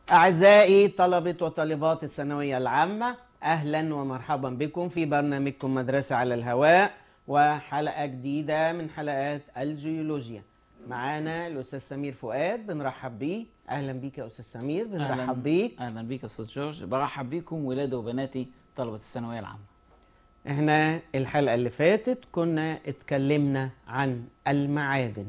أعزائي طلبة وطالبات الثانوية العامة أهلا ومرحبا بكم في برنامجكم مدرسة على الهواء وحلقة جديدة من حلقات الجيولوجيا معانا الأستاذ سمير فؤاد بنرحب بيه أهلا بيك يا أستاذ سمير بنرحب أهلاً- بيك اهلا بيك يا استاذ جورج برحب بيكم ولادي وبناتي طلبه الثانويه العامه احنا الحلقة اللي فاتت كنا اتكلمنا عن المعادن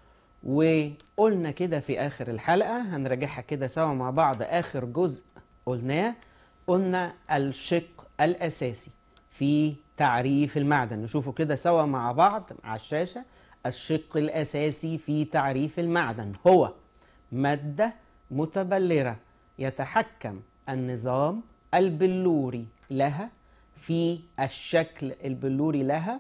وقلنا كده في آخر الحلقة هنراجعها كده سوا مع بعض آخر جزء قلناه قلنا الشق الأساسي في تعريف المعدن نشوفه كده سوا مع بعض على الشاشة الشق الأساسي في تعريف المعدن هو مادة متبلرة يتحكم النظام البلوري لها في الشكل البلوري لها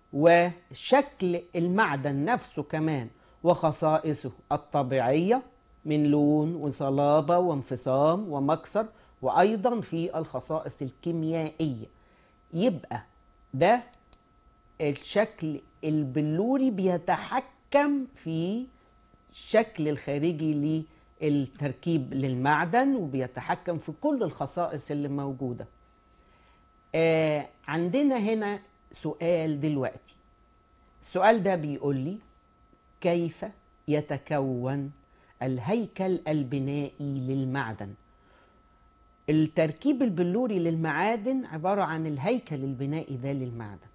وشكل المعدن نفسه كمان وخصائصه الطبيعية من لون وصلابة وانفصام ومكسر وأيضا في الخصائص الكيميائية يبقى ده الشكل البلوري بيتحكم في الشكل الخارجي للتركيب للمعدن وبيتحكم في كل الخصائص اللي موجودة آه عندنا هنا سؤال دلوقتي السؤال ده بيقول لي كيف يتكون الهيكل البنائي للمعدن التركيب البلوري للمعادن عبارة عن الهيكل البنائي ده للمعدن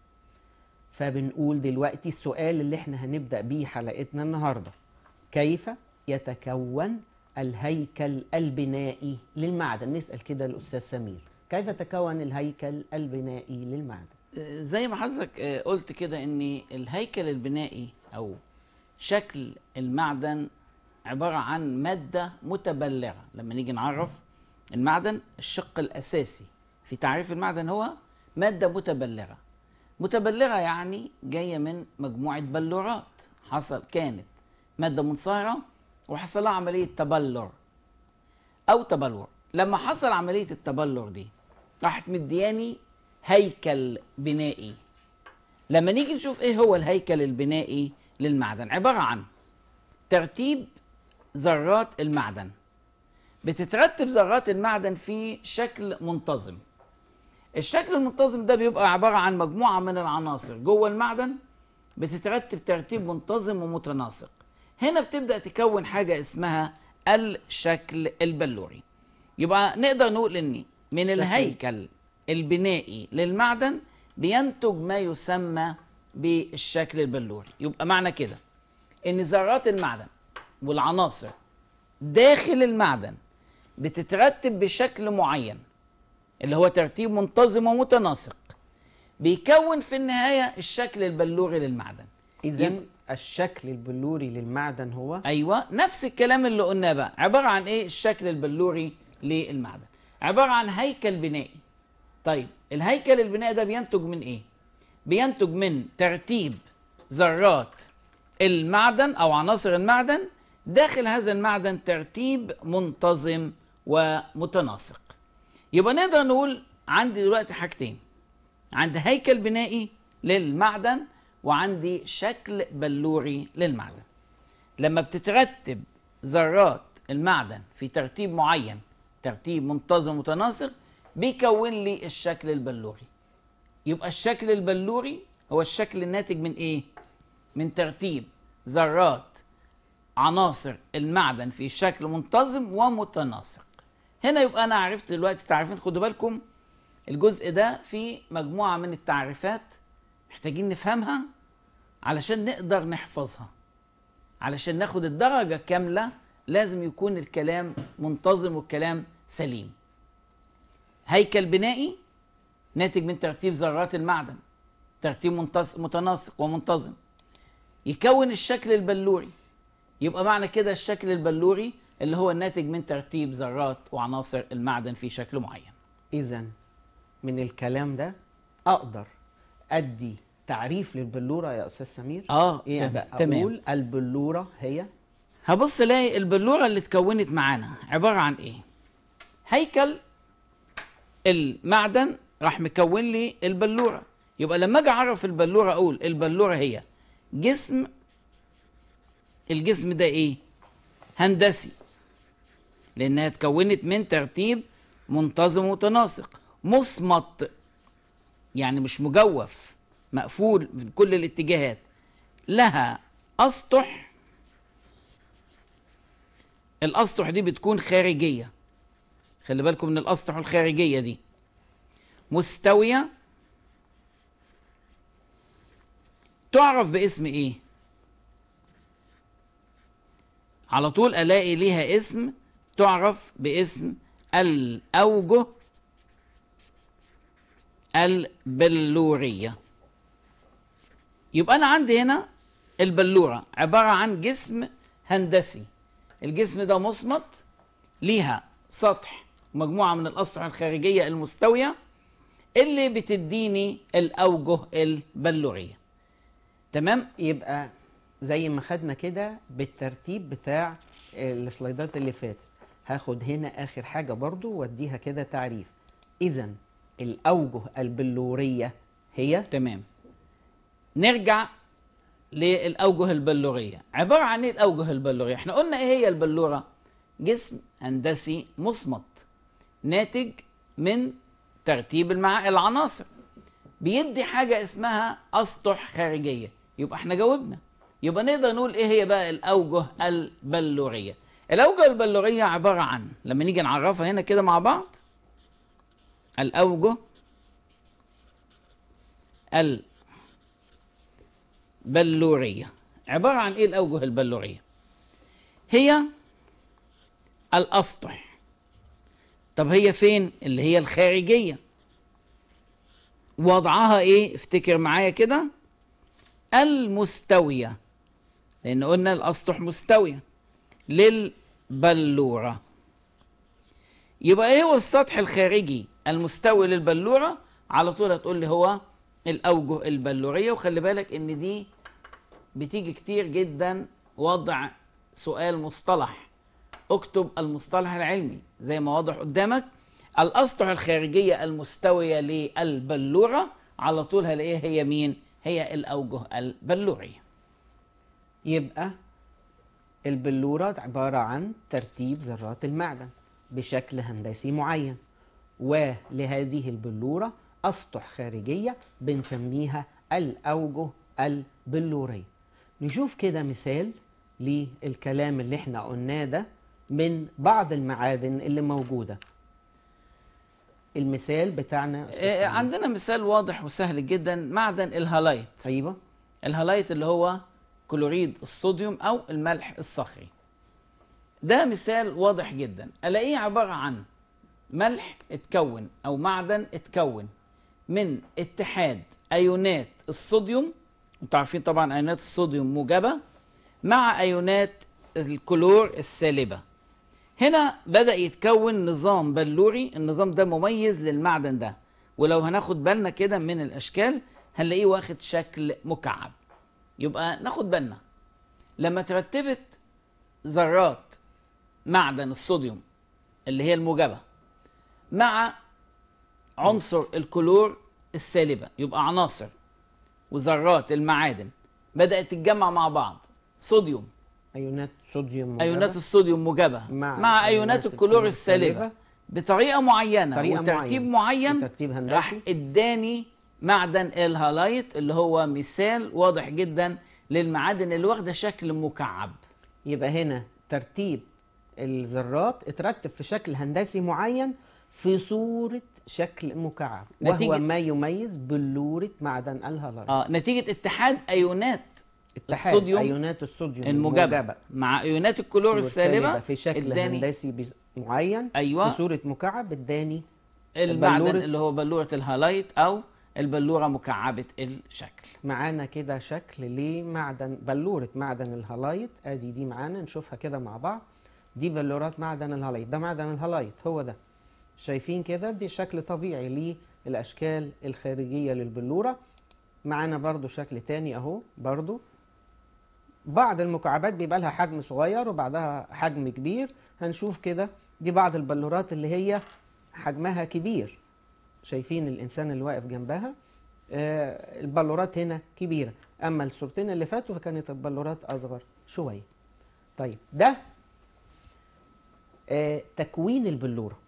فبنقول دلوقتي السؤال اللي احنا هنبدأ بيه حلقتنا النهاردة كيف يتكون الهيكل البنائي للمعدن نسأل كده الأستاذ سمير كيف يتكون الهيكل البنائي للمعدن آه، زي ما حضرتك آه، قلت كده ان الهيكل البنائي او شكل المعدن عباره عن ماده متبلره لما نيجي نعرف المعدن الشق الاساسي في تعريف المعدن هو ماده متبلره متبلره يعني جايه من مجموعه بلورات حصل كانت ماده منصهره وحصل لها عمليه تبلر او تبلور لما حصل عمليه التبلر دي راحت مدياني هيكل بنائي لما نيجي نشوف ايه هو الهيكل البنائي للمعدن عباره عن ترتيب ذرات المعدن بتترتب ذرات المعدن في شكل منتظم الشكل المنتظم ده بيبقى عباره عن مجموعه من العناصر جوه المعدن بتترتب ترتيب منتظم ومتناسق هنا بتبدا تكون حاجه اسمها الشكل البلوري يبقى نقدر نقول ان من شكل. الهيكل البنائي للمعدن بينتج ما يسمى بالشكل البلوري يبقى معنى كده ان ذرات المعدن والعناصر داخل المعدن بتترتب بشكل معين اللي هو ترتيب منتظم ومتناسق بيكون في النهايه الشكل البلوري للمعدن إذا يبقى- الشكل البلوري للمعدن هو ايوه نفس الكلام اللي قلناه بقى عباره عن ايه الشكل البلوري للمعدن عباره عن هيكل بنائي طيب الهيكل البنائي ده بينتج من ايه بينتج من ترتيب ذرات المعدن او عناصر المعدن داخل هذا المعدن ترتيب منتظم ومتناسق يبقى نقدر نقول عندي دلوقتي حاجتين عندي هيكل بنائي للمعدن وعندي شكل بلوري للمعدن لما بتترتب ذرات المعدن في ترتيب معين ترتيب منتظم متناسق بيكون لي الشكل البلوري يبقى الشكل البلوري هو الشكل الناتج من ايه من ترتيب ذرات عناصر المعدن في شكل منتظم ومتناسق هنا يبقى انا عرفت دلوقتي تعريفين خدوا بالكم الجزء ده فيه مجموعة من التعريفات محتاجين نفهمها علشان نقدر نحفظها علشان ناخد الدرجة كاملة لازم يكون الكلام منتظم والكلام سليم هيكل بنائي ناتج من ترتيب ذرات المعدن ترتيب منتص- متناسق ومنتظم يكون الشكل البلوري يبقى معنى كده الشكل البلوري اللي هو الناتج من ترتيب ذرات وعناصر المعدن في شكل معين إذا من الكلام ده أقدر أدي تعريف للبلورة يا أستاذ سمير اه إيه تمام بقى تمام أقول البلورة هي هبص الاقي البلوره اللي اتكونت معانا عباره عن ايه هيكل المعدن راح مكون لي البلوره يبقى لما اجي اعرف البلوره اقول البلوره هي جسم الجسم ده ايه هندسي لانها اتكونت من ترتيب منتظم متناسق مصمت يعني مش مجوف مقفول من كل الاتجاهات لها اسطح الاسطح دي بتكون خارجيه خلي بالكم من الاسطح الخارجيه دي مستويه تعرف باسم ايه على طول الاقي ليها اسم تعرف باسم الاوجه البلوريه يبقى انا عندي هنا البلوره عباره عن جسم هندسي الجسم ده مصمت ليها سطح مجموعه من الاسطح الخارجيه المستويه اللي بتديني الاوجه البلوريه تمام يبقى زي ما خدنا كده بالترتيب بتاع السلايدات اللي فاتت هاخد هنا اخر حاجه برضو واديها كده تعريف اذا الاوجه البلوريه هي تمام نرجع للاوجه البلوريه عباره عن ايه الاوجه البلوريه احنا قلنا ايه هي البلوره جسم هندسي مصمت ناتج من ترتيب المع... العناصر بيدي حاجه اسمها اسطح خارجيه يبقى احنا جاوبنا يبقى نقدر نقول ايه هي بقى الاوجه البلوريه الاوجه البلوريه عباره عن لما نيجي نعرفها هنا كده مع بعض الاوجه البلوريه عباره عن ايه الاوجه البلوريه هي الاسطح طب هي فين اللي هي الخارجيه وضعها ايه افتكر معايا كده المستويه لان قلنا الاسطح مستويه للبلوره يبقى ايه هو السطح الخارجي المستوي للبلوره على طول هتقول لي هو الاوجه البلوريه وخلي بالك ان دي بتيجي كتير جدا وضع سؤال مصطلح اكتب المصطلح العلمي زي ما واضح قدامك الاسطح الخارجيه المستويه للبلوره على طول هلاقيها هي مين هي الاوجه البلوريه يبقى البلورة عبارة عن ترتيب ذرات المعدن بشكل هندسي معين ولهذه البلورة أسطح خارجية بنسميها الأوجه البلورية نشوف كده مثال للكلام اللي احنا قلناه ده من بعض المعادن اللي موجودة المثال بتاعنا آه، عندنا مثال واضح وسهل جدا معدن الهالايت ايوه الهالايت اللي هو كلوريد الصوديوم او الملح الصخري ده مثال واضح جدا الاقيه عباره عن ملح اتكون او معدن اتكون من اتحاد ايونات الصوديوم انتوا عارفين طبعا ايونات الصوديوم موجبه مع ايونات الكلور السالبه هنا بدا يتكون نظام بلوري النظام ده مميز للمعدن ده ولو هناخد بالنا كده من الاشكال هنلاقيه واخد شكل مكعب يبقى ناخد بالنا لما ترتبت ذرات معدن الصوديوم اللي هي الموجبه مع عنصر الكلور السالبه يبقى عناصر وذرات المعادن بدات تتجمع مع بعض صوديوم ايونات صوديوم موجبة. ايونات الصوديوم موجبه مع مع, ايونات الكلور السالبه بطريقه معينه طريقة وترتيب معين. معين بترتيب راح هندسي اداني معدن الهالايت اللي هو مثال واضح جدا للمعادن اللي واخده شكل مكعب يبقى هنا ترتيب الذرات اترتب في شكل هندسي معين في صورة شكل مكعب وهو نتيجة- ما يميز بلورة معدن الهالايت اه نتيجه اتحاد ايونات اتحاد الصوديوم ايونات الصوديوم الموجبه مع ايونات الكلور السالبه في شكل اداني هندسي بس- معين ايوه في صورة مكعب اداني المعدن البلورة- اللي هو بلوره الهالايت او البلوره مكعبه الشكل معانا كده شكل لمعدن بلورة معدن الهالايت ادي دي معانا نشوفها كده مع بعض دي بلورات معدن الهالايت ده معدن الهالايت هو ده شايفين كده دي شكل طبيعي للاشكال الخارجية للبلورة معانا برضو شكل تاني اهو برضو بعض المكعبات بيبقى لها حجم صغير وبعدها حجم كبير هنشوف كده دي بعض البلورات اللي هي حجمها كبير شايفين الانسان اللي واقف جنبها آه، البلورات هنا كبيرة أما الصورتين اللي فاتوا فكانت البلورات أصغر شوية طيب ده آه، تكوين البلورة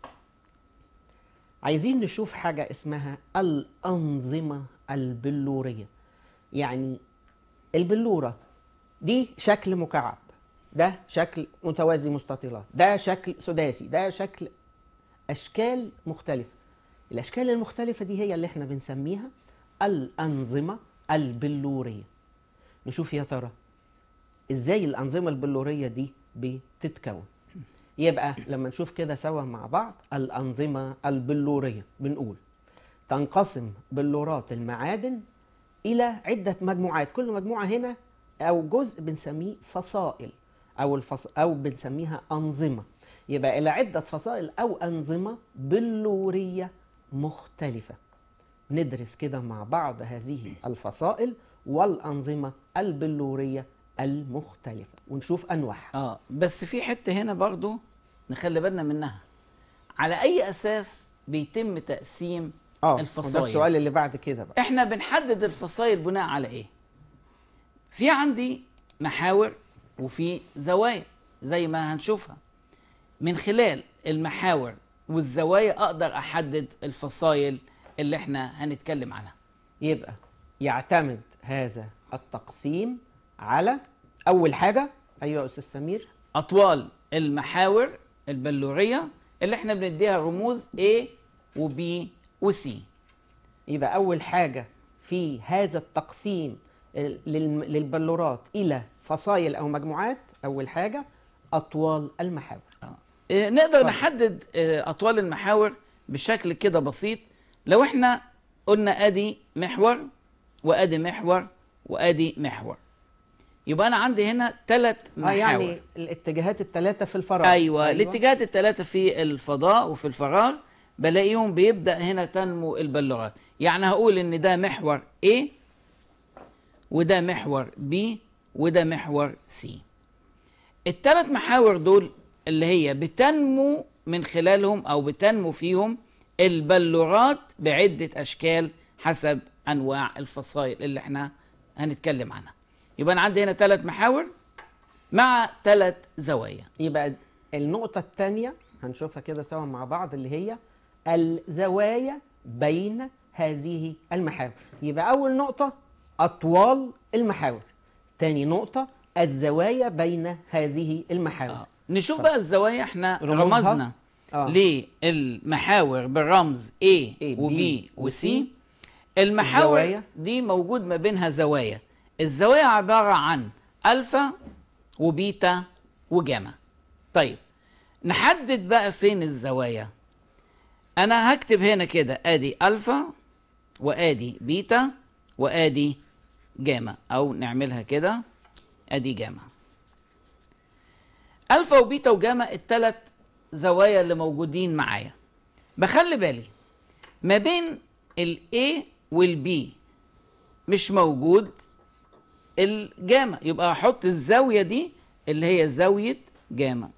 عايزين نشوف حاجة اسمها الأنظمة البلورية يعني البلورة دي شكل مكعب ده شكل متوازي مستطيلات ده شكل سداسي ده شكل أشكال مختلفة الأشكال المختلفة دي هي اللي احنا بنسميها الأنظمة البلورية نشوف يا ترى ازاي الأنظمة البلورية دي بتتكون يبقى لما نشوف كده سوا مع بعض الأنظمة البلورية بنقول تنقسم بلورات المعادن إلى عدة مجموعات كل مجموعة هنا أو جزء بنسميه فصائل أو الفص... أو بنسميها أنظمة يبقى إلى عدة فصائل أو أنظمة بلورية مختلفة ندرس كده مع بعض هذه الفصائل والأنظمة البلورية المختلفة ونشوف أنواعها اه بس في حته هنا برضو نخلي بالنا منها على اي اساس بيتم تقسيم اه الفصائل. ده السؤال اللي بعد كده بقى احنا بنحدد الفصائل بناء على ايه في عندي محاور وفي زوايا زي ما هنشوفها من خلال المحاور والزوايا اقدر احدد الفصائل اللي احنا هنتكلم عنها يبقى يعتمد هذا التقسيم على أول حاجة أيوة يا أستاذ سمير اطوال المحاور البلوريه اللي احنا بنديها رموز A و B و C يبقى أول حاجة في هذا التقسيم للم- للبلورات إلى فصائل أو مجموعات أول حاجة أطوال المحاور آه، نقدر اتفضل. نحدد آه، اطوال المحاور بشكل كده بسيط لو احنا قلنا ادي محور وادي محور وادي محور يبقى انا عندي هنا ثلاث آه محاور يعني الاتجاهات الثلاثة في الفراغ أيوة. أيوة الاتجاهات الثلاثة في الفضاء وفي الفراغ بلاقيهم بيبدأ هنا تنمو البلورات يعني هقول إن ده محور A وده محور B وده محور C الثلاث محاور دول اللي هي بتنمو من خلالهم أو بتنمو فيهم البلورات بعدة أشكال حسب أنواع الفصائل اللي احنا هنتكلم عنها يبقى أنا عندي هنا ثلاث محاور مع ثلاث زوايا يبقى النقطة الثانية هنشوفها كده سوا مع بعض اللي هي الزوايا بين هذه المحاور يبقى أول نقطة أطوال المحاور تاني نقطة الزوايا بين هذه المحاور آه. نشوف طب. بقى الزوايا احنا رموزها؟ رمزنا آه. للمحاور بالرمز A A, و B B و و C C. المحاور الزوايا؟ دي موجود ما بينها زوايا الزوايا عبارة عن ألفا وبيتا وجاما طيب نحدد بقى فين الزوايا أنا هكتب هنا كده آدي ألفا وآدي بيتا وآدي جاما أو نعملها كده آدي جاما الفا وبيتا وجاما الثلاث زوايا اللي موجودين معايا بخلي بالي ما بين الاي والبي مش موجود الجاما يبقى احط الزاويه دي اللي هي زاويه جاما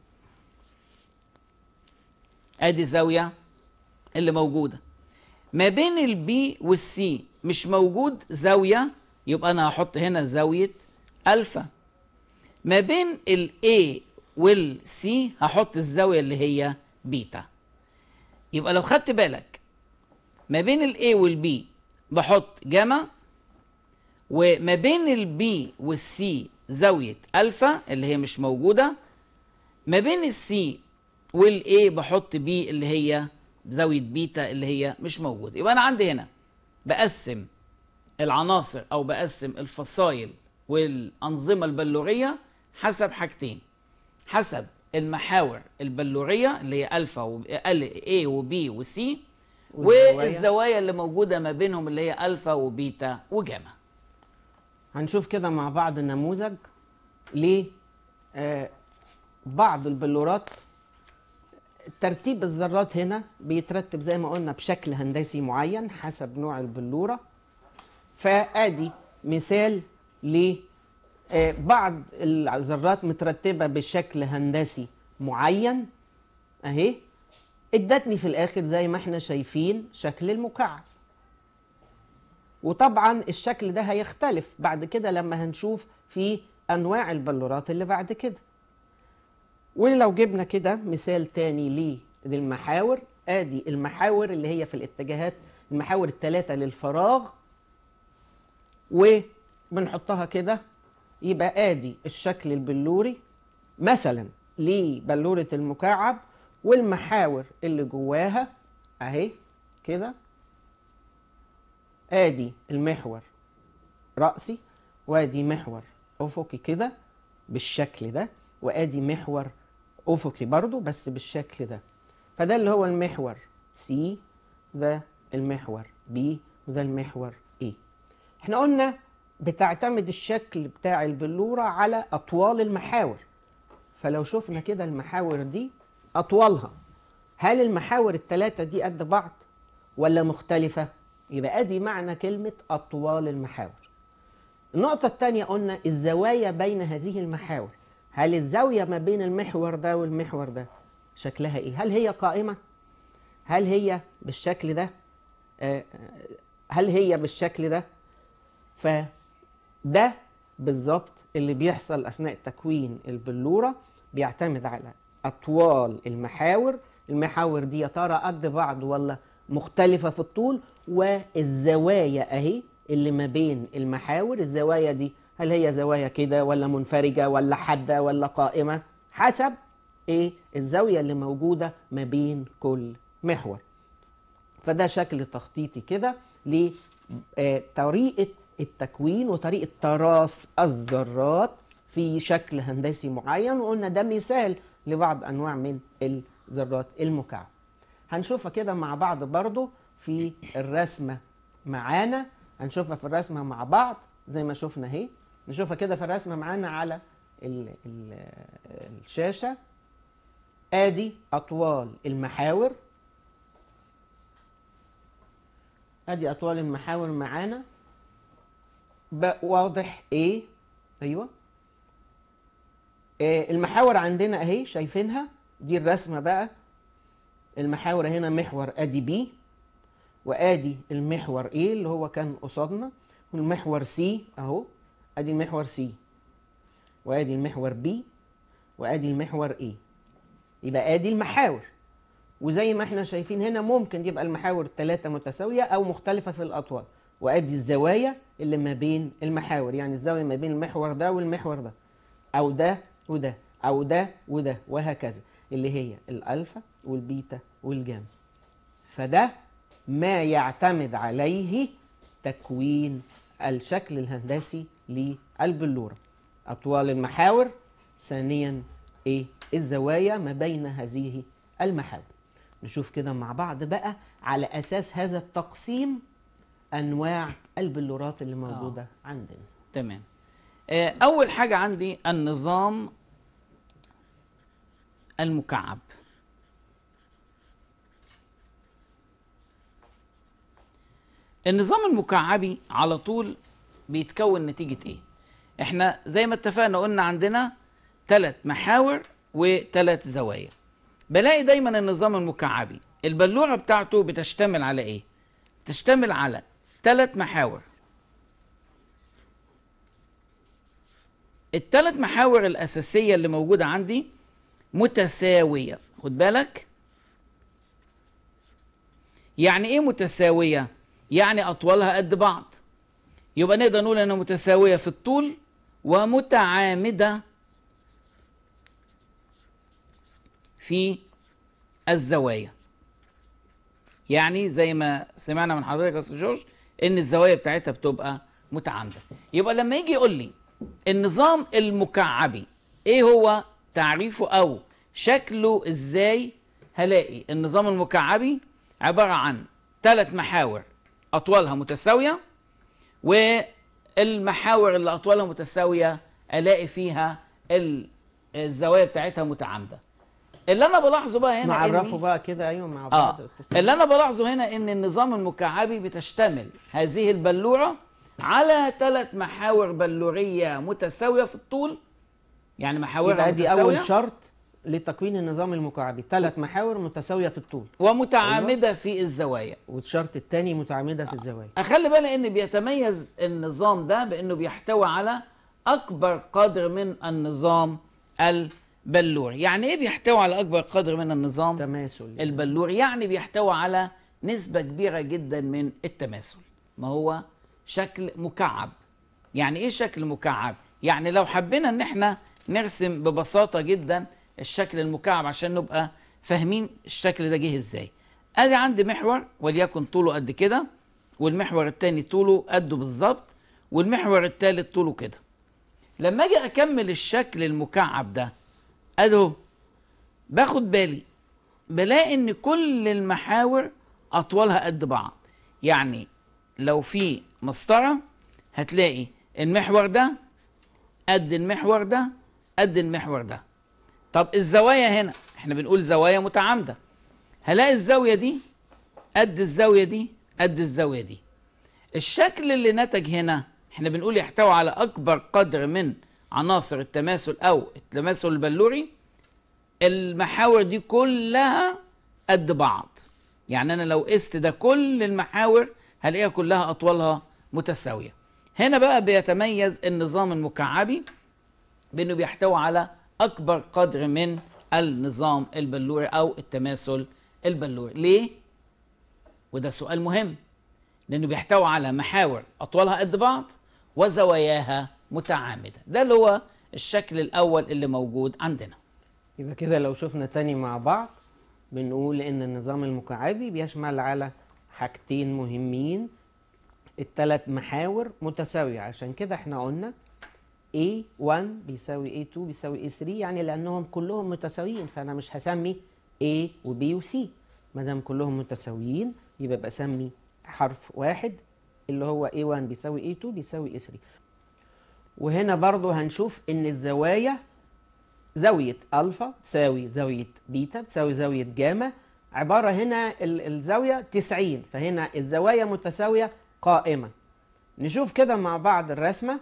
ادي زاويه اللي موجوده ما بين البي والسي مش موجود زاويه يبقى انا هحط هنا زاويه الفا ما بين ال A وال C هحط الزاوية اللي هي بيتا يبقى لو خدت بالك ما بين ال A وال B بحط جاما وما بين ال B وال C زاوية ألفا اللي هي مش موجودة ما بين ال C وال A بحط B اللي هي زاوية بيتا اللي هي مش موجودة يبقى أنا عندي هنا بقسم العناصر أو بقسم الفصائل والأنظمة البلورية حسب حاجتين حسب المحاور البلورية اللي هي ألفا و A و B و C والزوايا. والزوايا اللي موجودة ما بينهم اللي هي ألفا وبيتا وجاما هنشوف كده مع بعض نموذج ل آه، بعض البلورات ترتيب الذرات هنا بيترتب زي ما قلنا بشكل هندسي معين حسب نوع البلورة فادي مثال ل آه، بعض الذرات مترتبة بشكل هندسي معين اهي ادتني في الاخر زي ما احنا شايفين شكل المكعب وطبعا الشكل ده هيختلف بعد كده لما هنشوف في انواع البلورات اللي بعد كده ولو جبنا كده مثال تاني ليه للمحاور ادي المحاور اللي هي في الاتجاهات المحاور الثلاثة للفراغ وبنحطها كده يبقى ادي الشكل البلوري مثلا لبلورة المكعب والمحاور اللي جواها اهي كده ادي المحور رأسي وادي محور افقي كده بالشكل ده وادي محور افقي برضو بس بالشكل ده فده اللي هو المحور C ده المحور B وده المحور A احنا قلنا بتعتمد الشكل بتاع البلورة على أطوال المحاور فلو شفنا كده المحاور دي أطوالها هل المحاور الثلاثة دي قد بعض ولا مختلفة؟ يبقى أدي معنى كلمة أطوال المحاور النقطة الثانية قلنا الزوايا بين هذه المحاور هل الزاوية ما بين المحور ده والمحور ده شكلها ايه؟ هل هي قائمة؟ هل هي بالشكل ده؟ آه، هل هي بالشكل ده؟ فده بالظبط اللي بيحصل أثناء تكوين البلورة بيعتمد على أطوال المحاور المحاور دي يا ترى قد بعض ولا مختلفة في الطول والزوايا أهي اللي ما بين المحاور الزوايا دي هل هي زوايا كده ولا منفرجة ولا حادة ولا قائمة حسب ايه الزاوية اللي موجودة ما بين كل محور فده شكل تخطيطي كده لطريقة التكوين وطريقة تراص الذرات في شكل هندسي معين وقلنا ده مثال لبعض أنواع من الذرات المكعب هنشوفها كده مع بعض برضو في الرسمة معانا هنشوفها في الرسمة مع بعض زي ما شفنا اهي نشوفها كده في الرسمة معانا على ال ال الشاشة ادي اطوال المحاور ادي اطوال المحاور معانا بقى واضح ايه ايوه آه المحاور عندنا اهي شايفينها دي الرسمه بقى المحاور هنا محور ادي بي وادي المحور ايه اللي هو كان قصادنا والمحور سي اهو ادي المحور سي وادي المحور بي وادي المحور ايه يبقى ادي المحاور وزي ما احنا شايفين هنا ممكن يبقى المحاور الثلاثه متساويه او مختلفه في الاطوال وادي الزوايا اللي ما بين المحاور يعني الزاويه ما بين المحور ده والمحور ده او ده وده او ده وده وهكذا اللي هي الالفا والبيتا والجاما فده ما يعتمد عليه تكوين الشكل الهندسي للبلوره اطوال المحاور ثانيا ايه الزوايا ما بين هذه المحاور نشوف كده مع بعض بقى على اساس هذا التقسيم انواع البلورات اللي موجوده آه. عندنا تمام آه، اول حاجه عندي النظام المكعب النظام المكعبي على طول بيتكون نتيجة ايه احنا زي ما اتفقنا قلنا عندنا ثلاث محاور وثلاث زوايا بلاقي دايما النظام المكعبي البلورة بتاعته بتشتمل على ايه تشتمل على ثلاث محاور الثلاث محاور الأساسية اللي موجودة عندي متساوية خد بالك يعني ايه متساوية يعني أطولها قد بعض يبقى نقدر نقول انها متساوية في الطول ومتعامدة في الزوايا يعني زي ما سمعنا من حضرتك يا استاذ جورج ان الزوايا بتاعتها بتبقى متعامده يبقى لما يجي يقول لي النظام المكعبي ايه هو تعريفه او شكله ازاي هلاقي النظام المكعبي عباره عن ثلاث محاور اطوالها متساويه والمحاور اللي اطوالها متساويه الاقي فيها الزوايا بتاعتها متعامده اللي انا بلاحظه بقى هنا نعرفه إني- بقى كده ايوه مع بعض اه أستاذ اللي انا بلاحظه هنا ان النظام المكعبي بتشتمل هذه البلوره على ثلاث محاور بلوريه متساويه في الطول يعني محاورها يبقى دي متساويه اول شرط لتكوين النظام المكعبي ثلاث محاور متساويه في الطول ومتعامده في الزوايا والشرط الثاني متعامده في الزوايا اخلي بالي ان بيتميز النظام ده بانه بيحتوي على اكبر قدر من النظام بلوري يعني ايه بيحتوي على اكبر قدر من النظام تماثل البلوري يعني بيحتوي على نسبة كبيرة جدا من التماثل ما هو شكل مكعب يعني ايه شكل مكعب يعني لو حبينا ان احنا نرسم ببساطة جدا الشكل المكعب عشان نبقى فاهمين الشكل ده جه ازاي ادي عندي محور وليكن طوله قد كده والمحور التاني طوله قده بالظبط والمحور التالت طوله كده لما اجي اكمل الشكل المكعب ده ادو باخد بالي بلاقي ان كل المحاور اطولها قد بعض يعني لو في مسطره هتلاقي المحور ده قد المحور ده قد المحور ده طب الزوايا هنا احنا بنقول زوايا متعامده هلاقي الزاويه دي قد الزاويه دي قد الزاويه دي الشكل اللي نتج هنا احنا بنقول يحتوي على اكبر قدر من عناصر التماثل او التماثل البلوري المحاور دي كلها قد بعض يعني انا لو قست ده كل المحاور هلاقيها كلها اطوالها متساويه هنا بقى بيتميز النظام المكعبي بانه بيحتوي على اكبر قدر من النظام البلوري او التماثل البلوري ليه وده سؤال مهم لانه بيحتوي على محاور اطوالها قد بعض وزواياها متعامده ده اللي هو الشكل الاول اللي موجود عندنا يبقى كده لو شفنا تاني مع بعض بنقول ان النظام المكعبي بيشمل على حاجتين مهمين التلات محاور متساوية عشان كده احنا قلنا A1 بيساوي A2 بيساوي A3 يعني لأنهم كلهم متساويين فأنا مش هسمي A و B و C ما دام كلهم متساويين يبقى بسمي حرف واحد اللي هو A1 بيساوي A2 بيساوي A3 وهنا برضو هنشوف إن الزوايا زاوية ألفا تساوي زاوية بيتا تساوي زاوية جاما عبارة هنا ال- الزاوية 90 فهنا الزوايا متساوية قائمة نشوف كده مع بعض الرسمة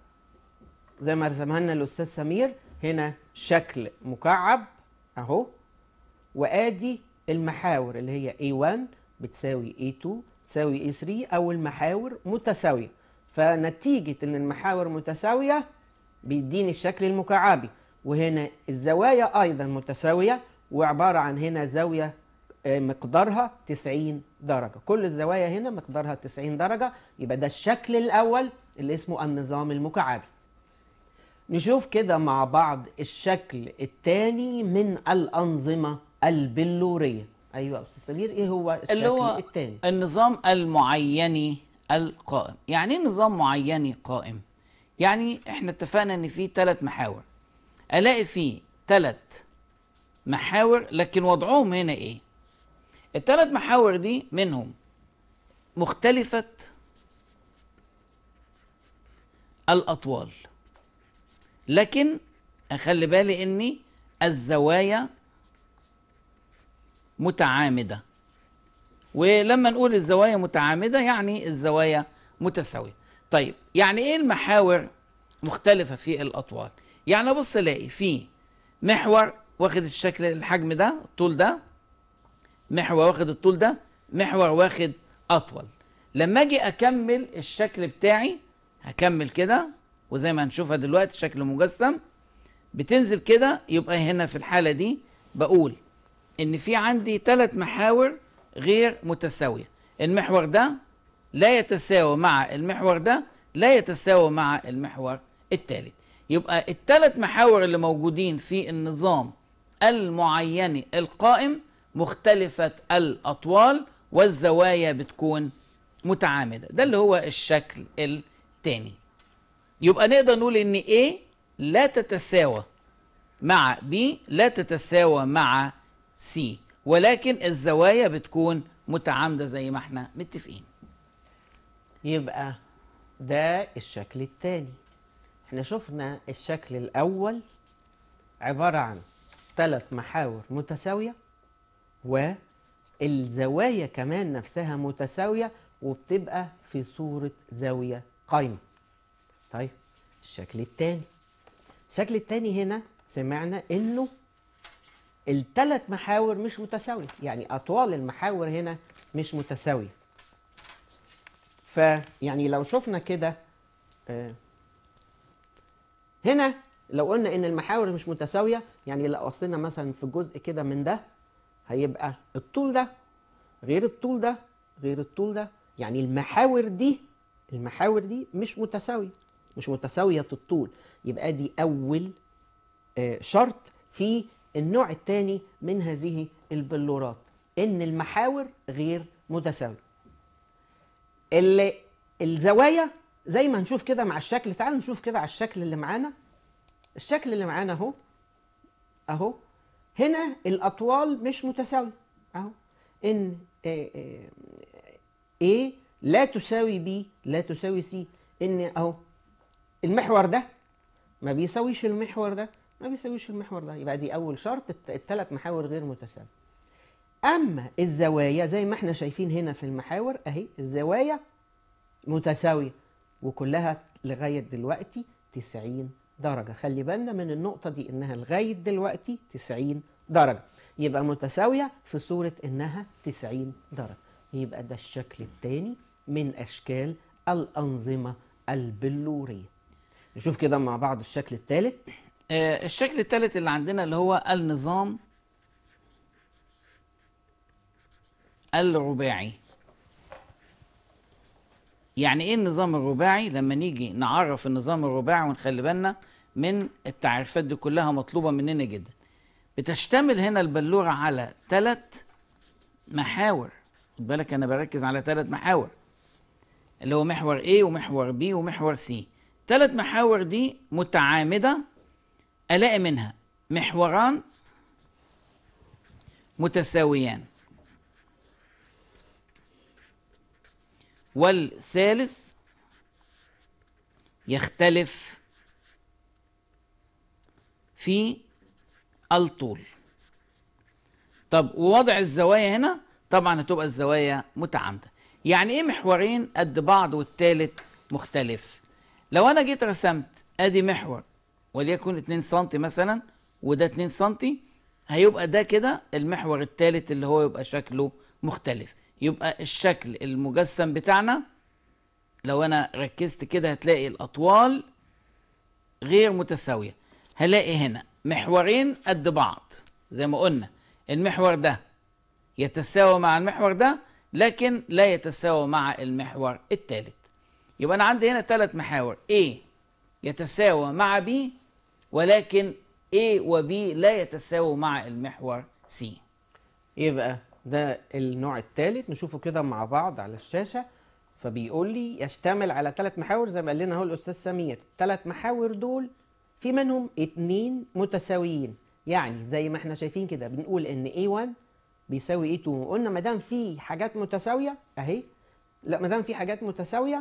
زي ما رسمها لنا الأستاذ سمير هنا شكل مكعب أهو وآدي المحاور اللي هي A1 بتساوي A2 تساوي A3 أو المحاور متساوية فنتيجة إن المحاور متساوية بيديني الشكل المكعبي وهنا الزوايا أيضا متساوية وعبارة عن هنا زاوية آه، مقدارها 90 درجة كل الزوايا هنا مقدارها 90 درجة يبقى ده الشكل الأول اللي اسمه النظام المكعبي نشوف كده مع بعض الشكل الثاني من الأنظمة البلورية أيوة يا أستاذ سمير إيه هو الشكل اللي هو الثاني النظام المعيني القائم يعني ايه نظام معيني قائم يعني احنا اتفقنا ان في ثلاث محاور الاقي فيه ثلاث محاور لكن وضعهم هنا ايه الثلاث محاور دي منهم مختلفة الأطوال لكن أخلي بالي إن الزوايا متعامدة ولما نقول الزوايا متعامدة يعني الزوايا متساوية طيب يعني إيه المحاور مختلفة في الأطوال يعني أبص ألاقي في محور واخد الشكل الحجم ده الطول ده محور واخد الطول ده محور واخد أطول لما أجي أكمل الشكل بتاعي هكمل كده وزي ما هنشوفها دلوقتي شكل مجسم بتنزل كده يبقى هنا في الحالة دي بقول إن في عندي ثلاث محاور غير متساوية المحور ده لا يتساوى مع المحور ده لا يتساوى مع المحور الثالث يبقى الثلاث محاور اللي موجودين في النظام المعيني القائم مختلفة الأطوال والزوايا بتكون متعامدة ده اللي هو الشكل الثاني يبقى نقدر نقول ان A لا تتساوى مع B لا تتساوى مع C ولكن الزوايا بتكون متعامدة زي ما احنا متفقين يبقى ده الشكل الثاني احنا شفنا الشكل الأول عبارة عن ثلاث محاور متساوية والزوايا كمان نفسها متساوية وبتبقى في صورة زاوية قايمة طيب الشكل الثاني الشكل الثاني هنا سمعنا انه الثلاث محاور مش متساوية يعني أطوال المحاور هنا مش متساوية فيعني لو شفنا كده آه، هنا لو قلنا ان المحاور مش متساويه يعني لو وصلنا مثلا في جزء كده من ده هيبقى الطول ده غير الطول ده غير الطول ده يعني المحاور دي المحاور دي مش متساويه مش متساويه الطول يبقى دي اول آه، شرط في النوع الثاني من هذه البلورات ان المحاور غير متساويه ال- الزوايا زي ما هنشوف كده مع الشكل تعالوا نشوف كده على الشكل اللي معانا الشكل اللي معانا اهو اهو هنا الاطوال مش متساويه اهو ان آه، آه، A لا تساوي B لا تساوي C ان اهو المحور ده ما بيساويش المحور ده ما بيساويش المحور ده يبقى دي اول شرط الثلاث محاور غير متساويه اما الزوايا زي ما احنا شايفين هنا في المحاور اهي الزوايا متساويه وكلها لغايه دلوقتي 90 درجه خلي بالنا من النقطه دي انها لغايه دلوقتي 90 درجه يبقى متساويه في صوره انها 90 درجه يبقى ده الشكل الثاني من اشكال الانظمه البلوريه نشوف كده مع بعض الشكل الثالث آه، الشكل الثالث اللي عندنا اللي هو النظام الرباعي يعني ايه النظام الرباعي لما نيجي نعرف النظام الرباعي ونخلي بالنا من التعريفات دي كلها مطلوبة مننا جدا بتشتمل هنا البلورة على ثلاث محاور خد بالك انا بركز على ثلاث محاور اللي هو محور A ومحور B ومحور C ثلاث محاور دي متعامدة ألاقي منها محوران متساويان والثالث يختلف في الطول طب ووضع الزوايا هنا طبعا هتبقى الزوايا متعامدة يعني ايه محورين قد بعض والتالت مختلف لو انا جيت رسمت ادي محور وليكن 2 سم مثلا وده 2 سم هيبقى ده كده المحور الثالث اللي هو يبقى شكله مختلف يبقى الشكل المجسم بتاعنا لو انا ركزت كده هتلاقي الاطوال غير متساويه هلاقي هنا محورين قد بعض زي ما قلنا المحور ده يتساوى مع المحور ده لكن لا يتساوى مع المحور الثالث يبقى انا عندي هنا ثلاث محاور A يتساوى مع B ولكن A و B لا يتساووا مع المحور C يبقى ده النوع الثالث نشوفه كده مع بعض على الشاشة فبيقول لي يشتمل على ثلاث محاور زي ما قال لنا اهو الأستاذ سمير ثلاث محاور دول في منهم اتنين متساويين يعني زي ما احنا شايفين كده بنقول ان A1 بيساوي A2 قلنا ما دام في حاجات متساوية اهي لا ما دام في حاجات متساوية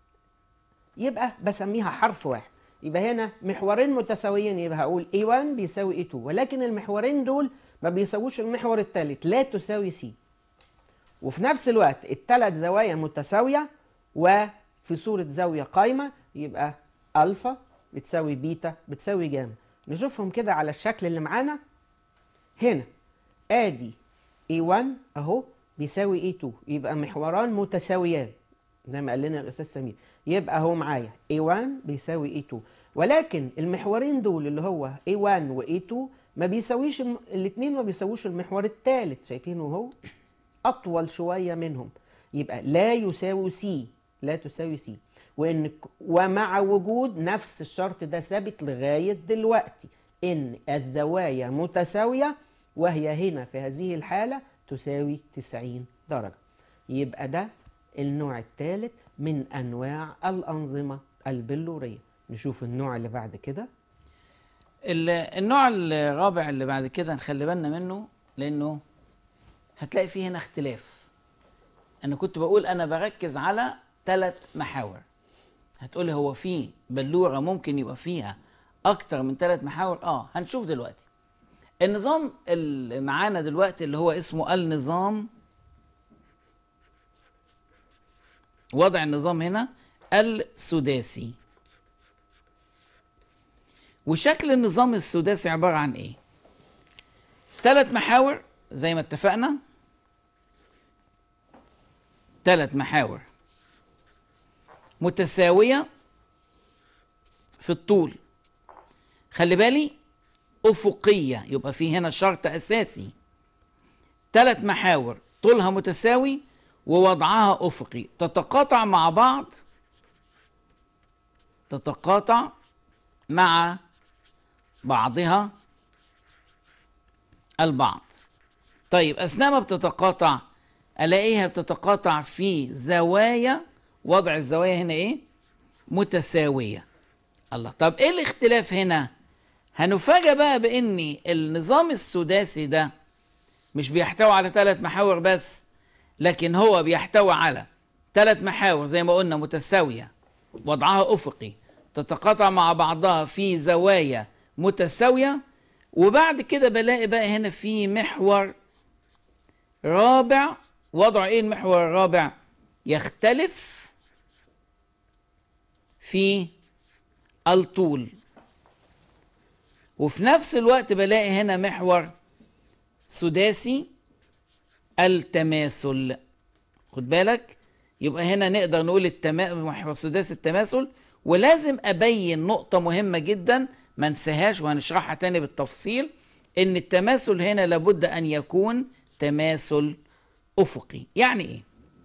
يبقى بسميها حرف واحد يبقى هنا محورين متساويين يبقى هقول A1 بيساوي A2 ولكن المحورين دول ما بيساووش المحور الثالث لا تساوي C وفي نفس الوقت الثلاث زوايا متساوية وفي صورة زاوية قايمة يبقى ألفا بتساوي بيتا بتساوي جاما نشوفهم كده على الشكل اللي معانا هنا ادي A1 اهو بيساوي A2 يبقى محوران متساويان زي ما قال لنا الاستاذ سمير يبقى هو معايا A1 بيساوي A2 ولكن المحورين دول اللي هو A1 و A2 ما بيساويش الم... الاثنين ما بيساووش المحور الثالث شايفينه اهو اطول شويه منهم يبقى لا يساوي سي لا تساوي سي وان ومع وجود نفس الشرط ده ثابت لغايه دلوقتي ان الزوايا متساويه وهي هنا في هذه الحاله تساوي 90 درجه يبقى ده النوع الثالث من انواع الانظمه البلوريه نشوف النوع اللي بعد كده ال- النوع الرابع اللي بعد كده نخلي بالنا منه لانه هتلاقي فيه هنا اختلاف انا كنت بقول انا بركز على ثلاث محاور هتقولي هو في بلوره ممكن يبقى فيها اكتر من ثلاث محاور اه هنشوف دلوقتي النظام اللي معانا دلوقتي اللي هو اسمه النظام وضع النظام هنا السداسي وشكل النظام السداسي عبارة عن ايه ثلاث محاور زي ما اتفقنا ثلاث محاور متساوية في الطول خلي بالي افقيه يبقى في هنا شرط اساسي ثلاث محاور طولها متساوي ووضعها افقي تتقاطع مع بعض تتقاطع مع بعضها البعض طيب اثناء ما بتتقاطع الاقيها بتتقاطع في زوايا وضع الزوايا هنا ايه متساويه الله طب ايه الاختلاف هنا هنفاجأ بقى بان النظام السداسي ده مش بيحتوي على ثلاث محاور بس لكن هو بيحتوي على ثلاث محاور زي ما قلنا متساويه وضعها افقي تتقاطع مع بعضها في زوايا متساويه وبعد كده بلاقي بقى هنا في محور رابع وضع ايه المحور الرابع يختلف في الطول وفي نفس الوقت بلاقي هنا محور سداسي التماثل خد بالك يبقى هنا نقدر نقول التما... محور سداسي التماثل ولازم ابين نقطة مهمة جدا ما انساهاش وهنشرحها تاني بالتفصيل ان التماثل هنا لابد ان يكون تماثل افقي يعني ايه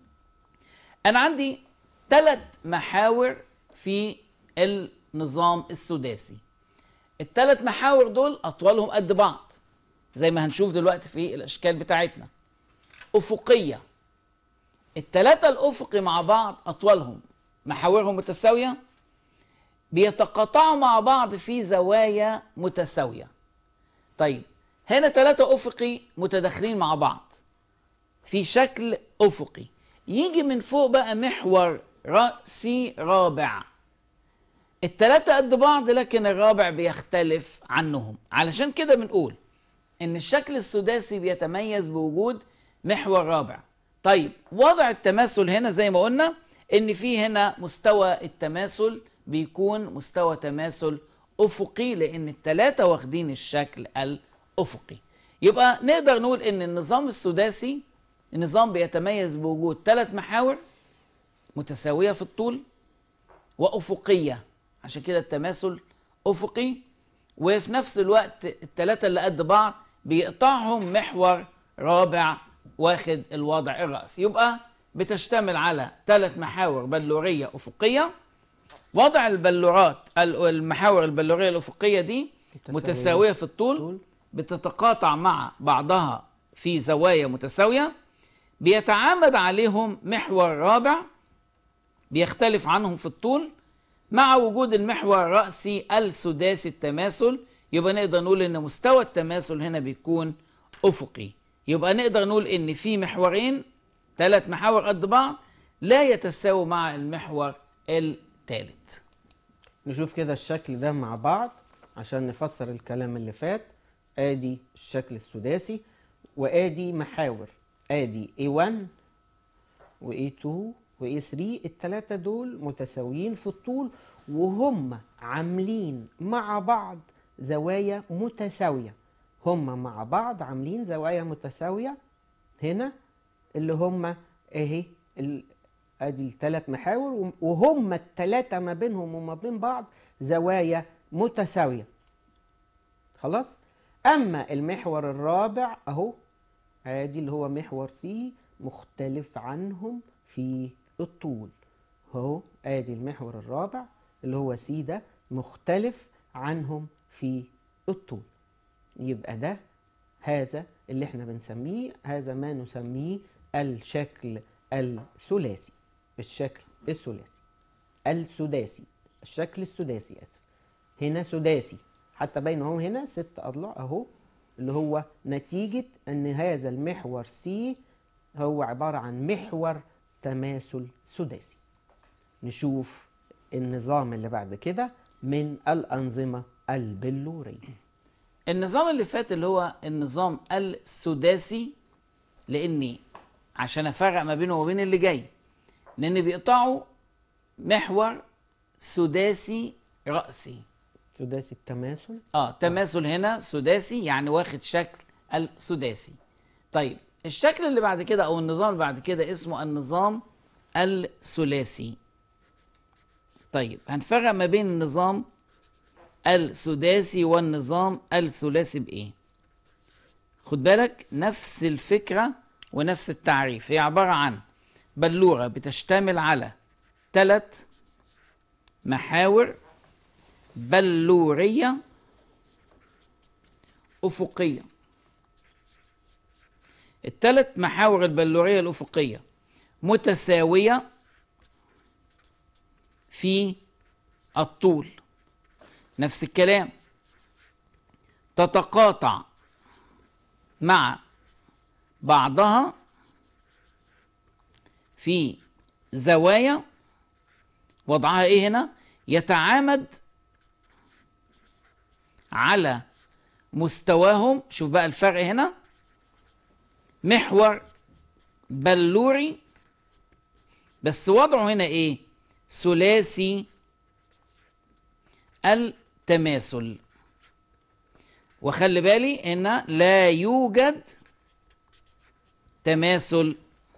انا عندي ثلاث محاور في النظام السداسي الثلاث محاور دول اطوالهم قد بعض زي ما هنشوف دلوقتي في الاشكال بتاعتنا افقيه الثلاثه الافقي مع بعض اطوالهم محاورهم متساويه بيتقاطعوا مع بعض في زوايا متساويه طيب هنا ثلاثه افقي متداخلين مع بعض في شكل افقي يجي من فوق بقى محور رأسي رابع التلاتة قد بعض لكن الرابع بيختلف عنهم علشان كده بنقول ان الشكل السداسي بيتميز بوجود محور رابع طيب وضع التماثل هنا زي ما قلنا ان في هنا مستوى التماثل بيكون مستوى تماثل افقي لان التلاتة واخدين الشكل الافقي يبقى نقدر نقول ان النظام السداسي النظام بيتميز بوجود ثلاث محاور متساوية في الطول وأفقية عشان كده التماثل أفقي وفي نفس الوقت الثلاثة اللي قد بعض بيقطعهم محور رابع واخد الوضع الرأسي يبقى بتشتمل على ثلاث محاور بلورية أفقية وضع البلورات المحاور البلورية الأفقية دي متساوية في الطول بتتقاطع مع بعضها في زوايا متساوية بيتعامد عليهم محور رابع بيختلف عنهم في الطول مع وجود المحور الرأسي السداسي التماثل يبقى نقدر نقول ان مستوى التماثل هنا بيكون افقي يبقى نقدر نقول ان في محورين ثلاث محاور قد بعض لا يتساووا مع المحور الثالث نشوف كده الشكل ده مع بعض عشان نفسر الكلام اللي فات ادي الشكل السداسي وادي محاور ادي A1 و A2 و A3 التلاتة دول متساويين في الطول وهم عاملين مع بعض زوايا متساوية هم مع بعض عاملين زوايا متساوية هنا اللي هم اهي ال- ادي الثلاث محاور وهم الثلاثة ما بينهم وما بين بعض زوايا متساوية خلاص اما المحور الرابع اهو ادي اللي هو محور سي مختلف عنهم في الطول اهو ادي المحور الرابع اللي هو سي ده مختلف عنهم في الطول يبقى ده هذا اللي احنا بنسميه هذا ما نسميه الشكل الثلاثي الشكل الثلاثي السداسي الشكل السداسي اسف هنا سداسي حتى باين اهو هنا ست اضلاع اهو اللي هو نتيجة ان هذا المحور سي هو عبارة عن محور تماثل سداسي نشوف النظام اللي بعد كده من الأنظمة البلورية النظام اللي فات اللي هو النظام السداسي لاني عشان افرق ما بينه وبين اللي جاي لان بيقطعوا محور سداسي رأسي سداسي التماثل اه تماثل هنا سداسي يعني واخد شكل السداسي طيب الشكل اللي بعد كده او النظام اللي بعد كده اسمه النظام الثلاثي طيب هنفرق ما بين النظام السداسي والنظام الثلاثي بايه خد بالك نفس الفكرة ونفس التعريف هي عبارة عن بلورة بتشتمل على ثلاث محاور بلورية أفقية الثلاث محاور البلورية الأفقية متساوية في الطول نفس الكلام تتقاطع مع بعضها في زوايا وضعها ايه هنا يتعامد على مستواهم شوف بقى الفرق هنا محور بلوري بس وضعه هنا ايه ثلاثي التماثل وخلي بالي ان لا يوجد تماثل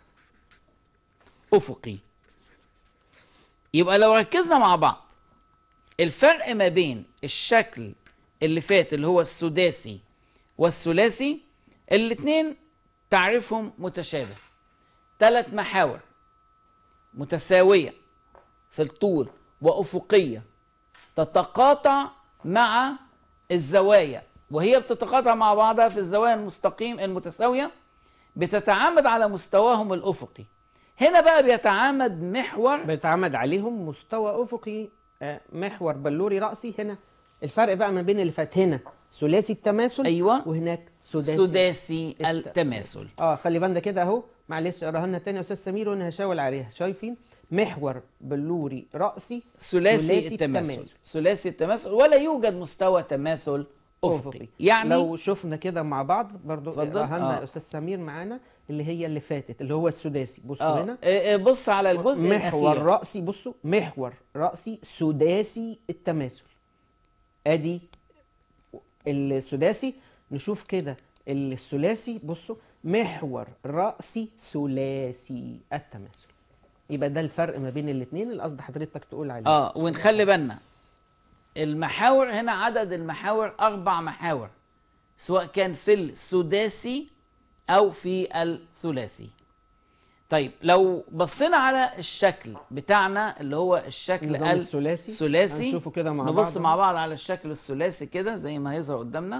افقي يبقى لو ركزنا مع بعض الفرق ما بين الشكل اللي فات اللي هو السداسي والثلاثي الاثنين تعريفهم متشابه ثلاث محاور متساويه في الطول وافقيه تتقاطع مع الزوايا وهي بتتقاطع مع بعضها في الزوايا المستقيم المتساويه بتتعامد على مستواهم الافقي هنا بقى بيتعامد محور بيتعمد عليهم مستوى افقي آه، محور بلوري راسي هنا الفرق بقى ما بين اللي فات هنا ثلاثي التماثل ايوه وهناك سداسي سداسي التماثل اه خلي بالنا كده اهو معلش اقراها لنا تاني يا استاذ سمير وانا هشاور عليها شايفين محور بلوري راسي ثلاثي ثلاثي التماثل التماثل. ثلاثي التماثل ولا يوجد مستوى تماثل افقي افقي يعني لو شفنا كده مع بعض برضو اتفضل. اقراها لنا آه. استاذ سمير معانا اللي هي اللي فاتت اللي هو السداسي بصوا اه هنا آه، آه، بص على الجزء محور الاخير رأسي بصوا محور رأسي سداسي التماثل ادي السداسي نشوف كده الثلاثي بصوا محور رأسي ثلاثي التماثل يبقى ده الفرق ما بين الاثنين اللي قصد حضرتك تقول عليه اه ونخلي بالنا المحاور هنا عدد المحاور اربع محاور سواء كان في السداسي او في الثلاثي طيب لو بصينا على الشكل بتاعنا اللي هو الشكل النظام الثلاثي الثلاثي هنشوفه كده مع نبص بعض مع بعض على الشكل الثلاثي كده زي ما هيظهر قدامنا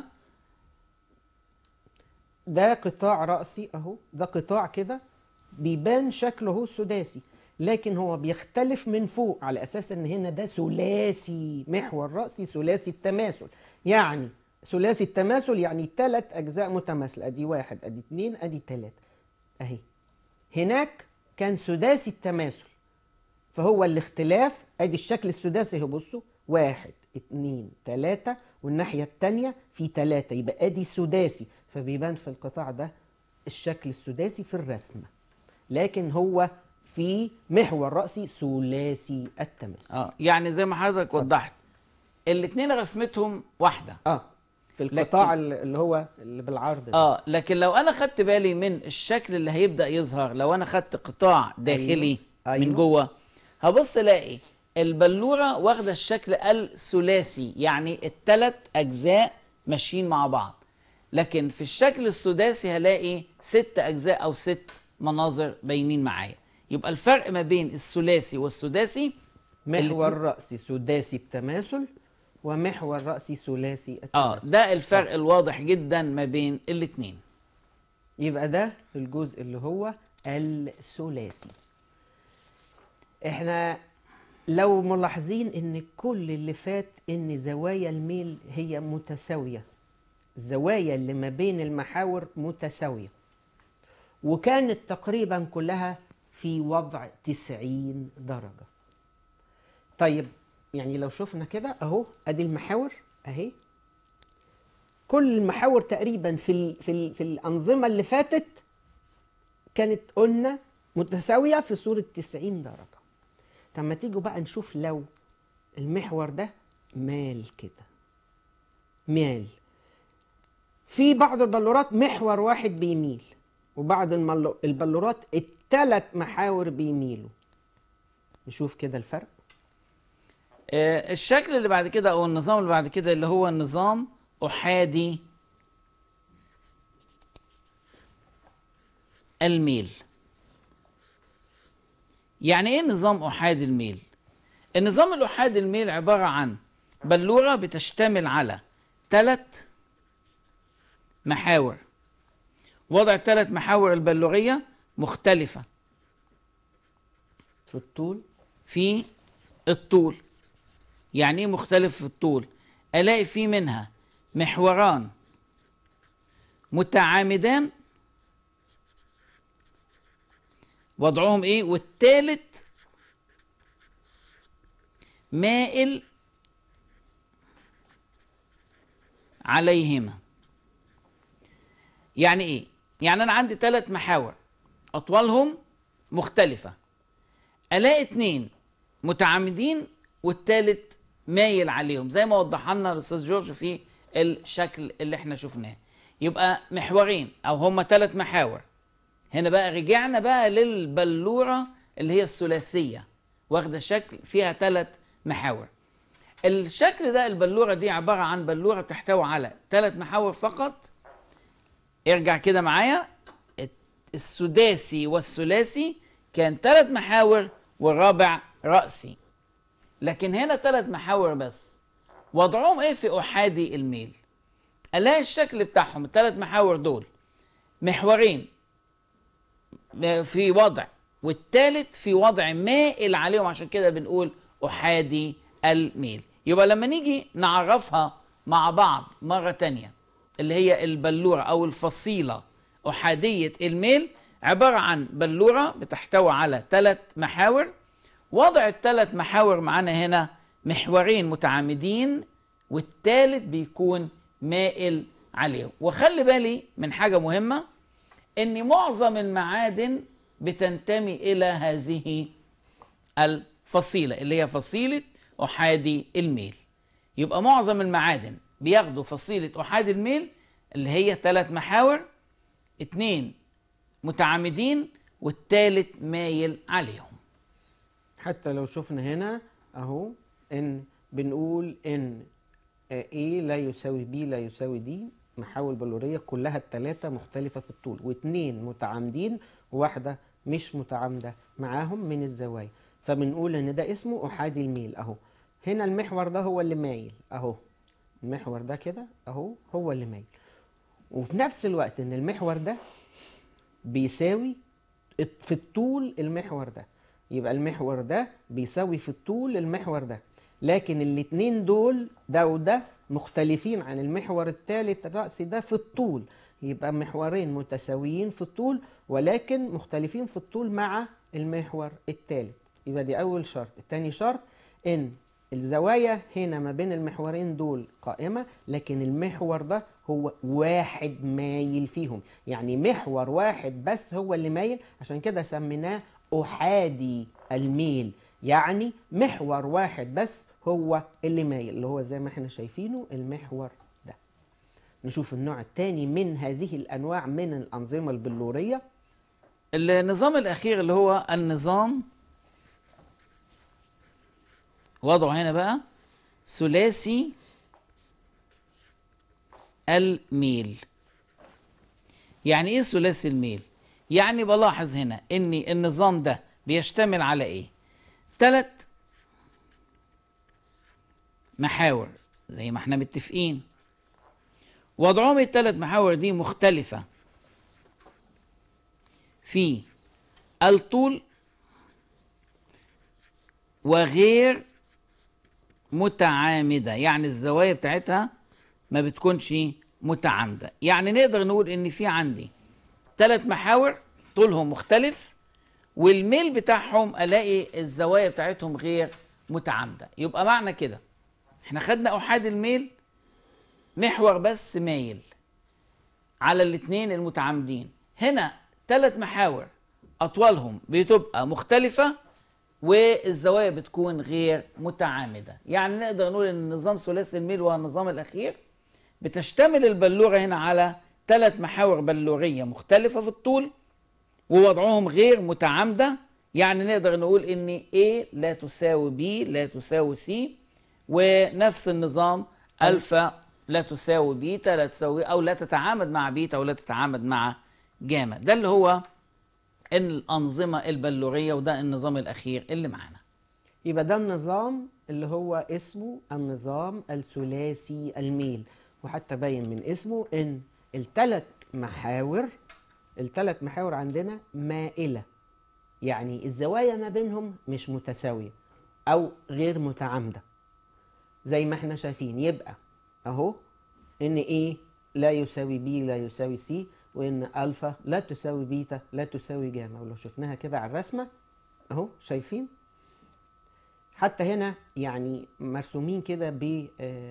ده قطاع رأسي اهو ده قطاع كده بيبان شكله سداسي لكن هو بيختلف من فوق على اساس ان هنا ده ثلاثي محور رأسي ثلاثي التماثل يعني ثلاثي التماثل يعني ثلاث اجزاء متماثله ادي واحد ادي اتنين ادي تلاته اهي هناك كان سداسي التماثل فهو الاختلاف ادي الشكل السداسي اهو بصوا واحد اتنين تلاتة والناحية التانية في تلاتة يبقى ادي سداسي فبيبان في القطاع ده الشكل السداسي في الرسمة لكن هو في محور رأسي ثلاثي التماثل اه يعني زي ما حضرتك وضحت الاثنين رسمتهم واحده اه في القطاع اللي هو اللي بالعرض ده. اه لكن لو انا خدت بالي من الشكل اللي هيبدا يظهر لو انا خدت قطاع داخلي أيوة. من جوه هبص الاقي البلوره واخده الشكل الثلاثي يعني الثلاث اجزاء ماشيين مع بعض لكن في الشكل السداسي هلاقي ست اجزاء او ست مناظر باينين معايا يبقى الفرق ما بين الثلاثي والسداسي محور رأسي سداسي التماثل ومحور رأسي ثلاثي اه التماثل ده الفرق الواضح جدا ما بين الاثنين يبقى ده الجزء اللي هو الثلاثي احنا لو ملاحظين ان كل اللي فات ان زوايا الميل هي متساوية الزوايا اللي ما بين المحاور متساوية وكانت تقريبا كلها في وضع 90 درجة طيب يعني لو شفنا كده اهو ادي المحاور اهي كل المحاور تقريبا في ال في ال في الانظمه اللي فاتت كانت قلنا متساويه في صوره 90 درجه طب ما تيجوا بقى نشوف لو المحور ده مال كده مال في بعض البلورات محور واحد بيميل وبعض الملو- البلورات الثلاث محاور بيميلوا نشوف كده الفرق آه، الشكل اللي بعد كده او النظام اللي بعد كده اللي هو النظام احادي الميل يعني ايه نظام احادي الميل النظام الاحادي الميل عباره عن بلوره بتشتمل على ثلاث محاور وضع الثلاث محاور البلوريه مختلفه في الطول في الطول يعني ايه مختلف في الطول الاقي في منها محوران متعامدان وضعهم ايه والثالث مائل عليهما يعني ايه يعني انا عندي ثلاث محاور اطوالهم مختلفه الاقي اتنين متعامدين والتالت مايل عليهم زي ما وضح لنا الاستاذ جورج في الشكل اللي احنا شفناه يبقى محورين او هما ثلاث محاور هنا بقى رجعنا بقى للبلوره اللي هي الثلاثيه واخده شكل فيها ثلاث محاور الشكل ده البلوره دي عباره عن بلوره تحتوي على ثلاث محاور فقط ارجع كده معايا السداسي والثلاثي كان ثلاث محاور والرابع رأسي لكن هنا ثلاث محاور بس وضعهم ايه في احادي الميل الاقي الشكل بتاعهم الثلاث محاور دول محورين في وضع والثالث في وضع مائل عليهم عشان كده بنقول احادي الميل يبقى لما نيجي نعرفها مع بعض مرة تانية اللي هي البلورة او الفصيلة احادية الميل عبارة عن بلورة بتحتوي على ثلاث محاور وضع الثلاث محاور معانا هنا محورين متعامدين والثالث بيكون مائل عليهم وخلي بالي من حاجة مهمة ان معظم المعادن بتنتمي الى هذه الفصيلة اللي هي فصيلة احادي الميل يبقى معظم المعادن بياخدوا فصيلة احادي الميل اللي هي ثلاث محاور اتنين متعامدين والثالث مايل عليهم حتى لو شفنا هنا اهو ان بنقول ان A لا يساوي B لا يساوي D محاور بلورية كلها الثلاثة مختلفة في الطول واثنين متعامدين وواحدة مش متعامدة معاهم من الزوايا فبنقول ان ده اسمه احادي الميل اهو هنا المحور ده هو اللي مايل اهو المحور ده كده اهو هو اللي مايل وفي نفس الوقت ان المحور ده بيساوي في الطول المحور ده يبقى المحور ده بيساوي في الطول المحور ده لكن الاتنين دول ده وده مختلفين عن المحور الثالث الرأسي ده في الطول يبقى محورين متساويين في الطول ولكن مختلفين في الطول مع المحور الثالث يبقى دي أول شرط الثاني شرط إن الزوايا هنا ما بين المحورين دول قائمة لكن المحور ده هو واحد مايل فيهم يعني محور واحد بس هو اللي مايل عشان كده سميناه أحادي الميل يعني محور واحد بس هو اللي مايل اللي هو زي ما احنا شايفينه المحور ده نشوف النوع الثاني من هذه الأنواع من الأنظمة البلورية النظام الأخير اللي هو النظام وضعه هنا بقى ثلاثي الميل يعني ايه ثلاثي الميل يعني بلاحظ هنا ان النظام ده بيشتمل على ايه ثلاث محاور زي ما احنا متفقين وضعهم الثلاث محاور دي مختلفة في الطول وغير متعامدة يعني الزوايا بتاعتها ما بتكونش متعامدة يعني نقدر نقول ان في عندي ثلاث محاور طولهم مختلف والميل بتاعهم الاقي الزوايا بتاعتهم غير متعامدة يبقى معنى كده احنا خدنا احاد الميل محور بس مايل على الاثنين المتعامدين هنا ثلاث محاور اطوالهم بتبقى مختلفة والزوايا بتكون غير متعامدة يعني نقدر نقول ان نظام ثلاثي الميل وهو النظام الاخير بتشتمل البلورة هنا على ثلاث محاور بلورية مختلفة في الطول ووضعهم غير متعامدة يعني نقدر نقول ان A لا تساوي B لا تساوي C ونفس النظام ألفا لا تساوي بيتا لا تساوي أو لا تتعامد مع بيتا ولا تتعامد مع جاما ده اللي هو الأنظمة البلورية وده النظام الأخير اللي معانا يبقى ده النظام اللي هو اسمه النظام الثلاثي الميل وحتى باين من اسمه ان الثلاث محاور الثلاث محاور عندنا مائلة يعني الزوايا ما بينهم مش متساوية او غير متعامدة زي ما احنا شايفين يبقى اهو ان ايه لا يساوي بي لا يساوي سي وان الفا لا تساوي بيتا لا تساوي جاما ولو شفناها كده على الرسمة اهو شايفين حتى هنا يعني مرسومين كده ب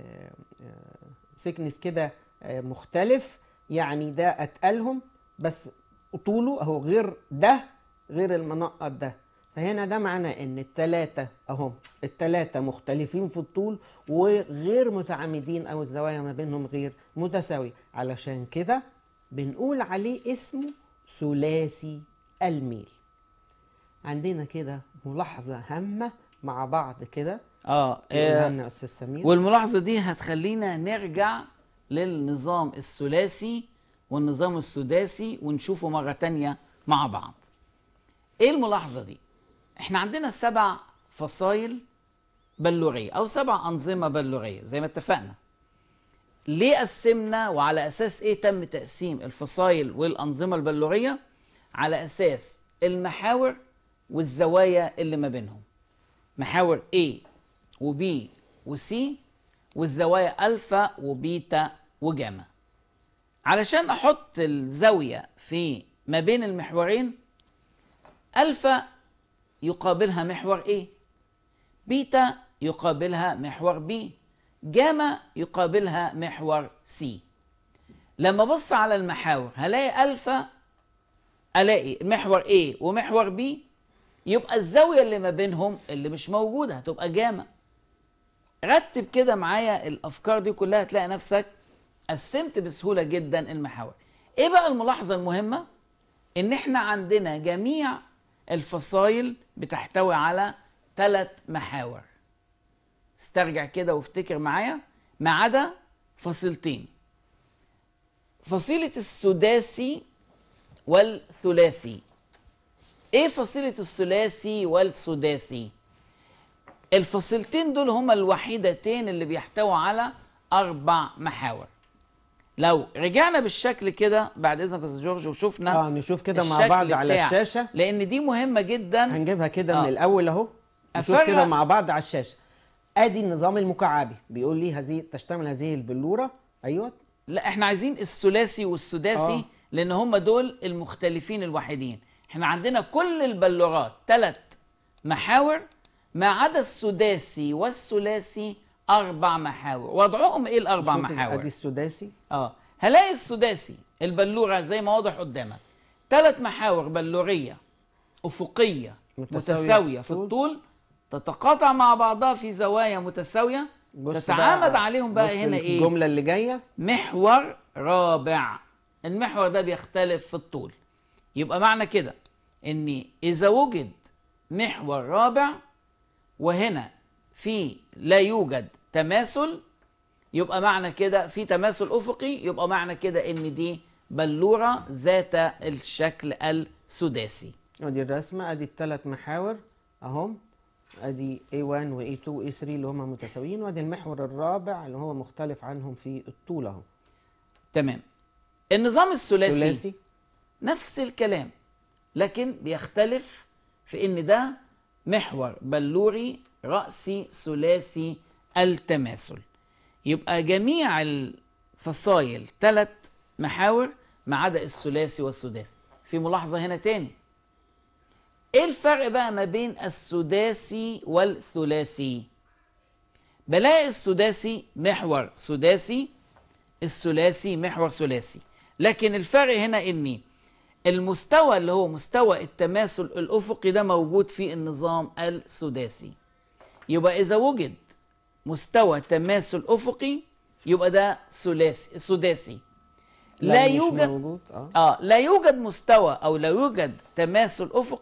سكنس كده آه، مختلف يعني ده اتقلهم بس طوله اهو غير ده غير المنقط ده فهنا ده معناه ان التلاتة اهو التلاتة مختلفين في الطول وغير متعامدين او الزوايا ما بينهم غير متساوية علشان كده بنقول عليه اسمه ثلاثي الميل عندنا كده ملاحظة هامة مع بعض كده اه, يقولها آه لنا استاذ سمير والملاحظة دي هتخلينا نرجع للنظام الثلاثي والنظام السداسي ونشوفه مرة تانية مع بعض ايه الملاحظة دي احنا عندنا سبع فصائل بلورية او سبع انظمة بلورية زي ما اتفقنا ليه قسمنا وعلى اساس ايه تم تقسيم الفصائل والانظمة البلورية على اساس المحاور والزوايا اللي ما بينهم محاور A و B و C والزوايا ألفا وبيتا وجاما علشان أحط الزاوية في ما بين المحورين ألفا يقابلها محور A بيتا يقابلها محور B جاما يقابلها محور C لما بص على المحاور هلاقي ألفا ألاقي محور A ومحور B يبقى الزاوية اللي ما بينهم اللي مش موجودة هتبقى جاما رتب كده معايا الأفكار دي كلها هتلاقي نفسك قسمت بسهولة جدا المحاور ايه بقى الملاحظة المهمة ان احنا عندنا جميع الفصائل بتحتوي على ثلاث محاور استرجع كده وافتكر معايا ما عدا فصيلتين فصيلة السداسي والثلاثي ايه فصيلة الثلاثي والسداسي الفصيلتين دول هما الوحيدتين اللي بيحتووا على اربع محاور لو رجعنا بالشكل كده بعد اذنك يا استاذ جورج وشفنا اه نشوف كده مع الشكل بعض على بتاع- الشاشة لان دي مهمة جدا هنجيبها كده آه. من الاول اهو نشوف أفرق- كده مع بعض على الشاشة ادي النظام المكعبي بيقول لي هذه تشتمل هذه البلورة ايوه لا احنا عايزين الثلاثي والسداسي آه. لان هم دول المختلفين الوحيدين احنا عندنا كل البلورات ثلاث محاور ما عدا السداسي والثلاثي اربع محاور وضعهم ايه الاربع شوف محاور ادي السداسي اه هلاقي السداسي البلوره زي ما واضح قدامك ثلاث محاور بلوريه افقيه متساوية متساويه في في الطول. الطول تتقاطع مع بعضها في زوايا متساويه بص تتعامد بقى- عليهم بقى بص هنا ايه الجملة اللي جاية محور رابع المحور ده بيختلف في الطول يبقى معنى كده ان اذا وجد محور رابع وهنا في لا يوجد تماثل يبقى معنى كده في تماثل افقي يبقى معنى كده ان دي بلوره ذات الشكل السداسي ادي الرسمة ادي الثلاث محاور اهم ادي A1 و A2 و A3 اللي هم متساويين وادي المحور الرابع اللي هو مختلف عنهم في الطول اهو تمام النظام الثلاثي ثلاثي نفس الكلام لكن بيختلف في ان ده محور بلوري رأسي ثلاثي التماثل يبقى جميع الفصائل ثلاث محاور ما عدا الثلاثي والسداسي في ملاحظة هنا تاني ايه الفرق بقى ما بين السداسي والثلاثي بلاقي السداسي محور سداسي الثلاثي محور ثلاثي لكن الفرق هنا ان المستوى اللي هو مستوى التماثل الافقي ده موجود في النظام السداسي يبقى اذا وجد مستوى تماثل افقي يبقى ده ثلاثي سداسي لا مش يوجد موجود اه اه لا يوجد مستوى او لا يوجد تماثل افقي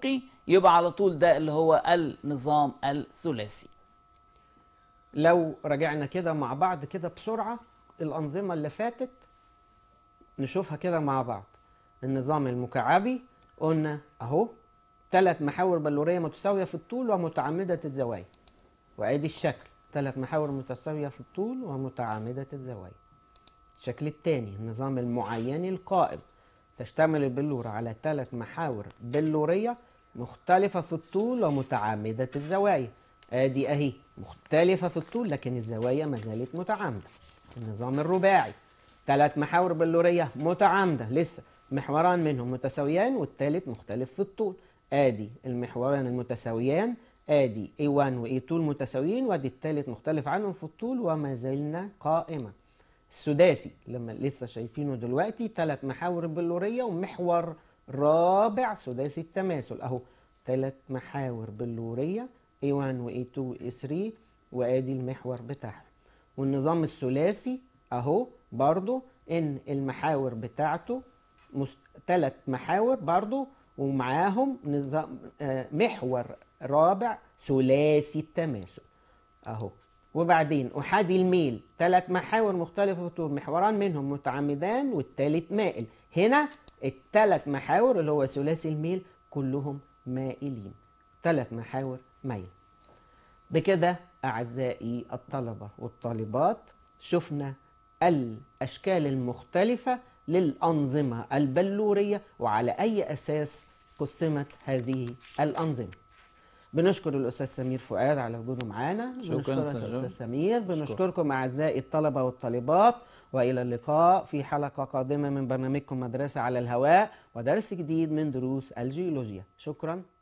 يبقى على طول ده اللي هو النظام الثلاثي لو رجعنا كده مع بعض كده بسرعة الأنظمة اللي فاتت نشوفها كده مع بعض النظام المكعبي قلنا أهو ثلاث محاور بلورية متساوية في الطول ومتعامدة الزوايا وأدي الشكل ثلاث محاور متساوية في الطول ومتعامدة الزوايا الشكل الثاني النظام المعيني القائم تشتمل البلورة على ثلاث محاور بلورية مختلفة في الطول ومتعامدة الزوايا ادي اهي مختلفة في الطول لكن الزوايا ما زالت متعامدة النظام الرباعي ثلاث محاور بلورية متعامدة لسه محوران منهم متساويان والثالث مختلف في الطول ادي المحوران المتساويان ادي A1 و A2 متساويين وادي الثالث مختلف عنهم في الطول وما زلنا قائمة السداسي لما لسه شايفينه دلوقتي ثلاث محاور بلورية ومحور رابع سداسي التماثل اهو ثلاث محاور بلورية A1 و A2 و A3 وادي المحور بتاعها والنظام الثلاثي اهو برضو ان المحاور بتاعته مس... ثلاث محاور برضو ومعاهم نظام آه محور رابع ثلاثي التماثل اهو وبعدين احادي الميل ثلاث محاور مختلفه في الطول محوران منهم متعامدان والثالث مائل هنا الثلاث محاور اللي هو ثلاثي الميل كلهم مائلين ثلاث محاور ميل بكده اعزائي الطلبه والطالبات شفنا الاشكال المختلفه للانظمه البلوريه وعلى اي اساس قسمت هذه الانظمه بنشكر الاستاذ سمير فؤاد على وجوده معانا شكراً بنشكرك أستاذ يا جو. استاذ سمير بنشكركم اعزائي الطلبه والطالبات والى اللقاء في حلقه قادمه من برنامجكم مدرسه على الهواء ودرس جديد من دروس الجيولوجيا شكرا